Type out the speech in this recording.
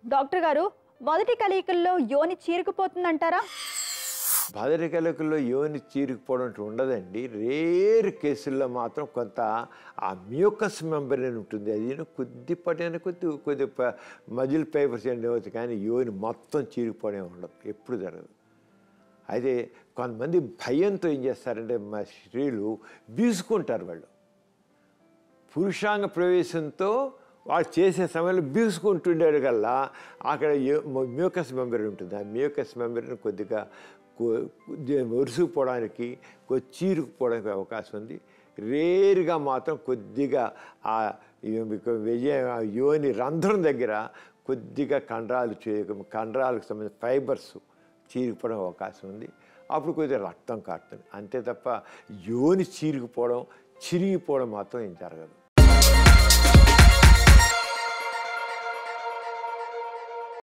doctor గారు మొదటి కలయికల్లో యోని చీరుకుపోతుందంటారా బదరికలకుల్లో యోని చీరుకుపోవడం అంటూ ఉండదండి రేర్ కేసుల్లో మాత్రం కొంత ఆ మ్యూకస్ మెంబర్ అని ఉంటుంది అది కొద్దిపాటి కొద్ది కొద్ది మజిల్ పేపర్స్ ఏంటి అవుతుంది కానీ యోని మొత్తం చీరుకుపోవడం ఉండదు ఎప్పుడు జరగదు అయితే కొంతమంది భయంతో ఏం చేస్తారంటే మా స్త్రీలు బీసుకుంటారు వాళ్ళు పురుషాంగ ప్రవేశంతో వాళ్ళు చేసే సమయంలో బీసుకుంటుండేది కల్లా అక్కడ మ్యూకస్ మెంబర్ ఉంటుంది ఆ మ్యూకస్ మెంబర్ని కొద్దిగా ఒరుసుకుపోవడానికి కొద్ది చీరుకుపోవడానికి అవకాశం ఉంది రేరుగా మాత్రం కొద్దిగా ఆ విజయ యోని రంధ్రం దగ్గర కొద్దిగా కండరాలు చే- కండరాలకు సంబంధించిన ఫైబర్స్ చీరిపోవడం అవకాశం ఉంది అప్పుడు కొద్దిగా రక్తం కారుతుంది అంతే తప్ప యోని చీరుకుపోవడం చిరిగిపోవడం మాత్రం ఏం జరగదు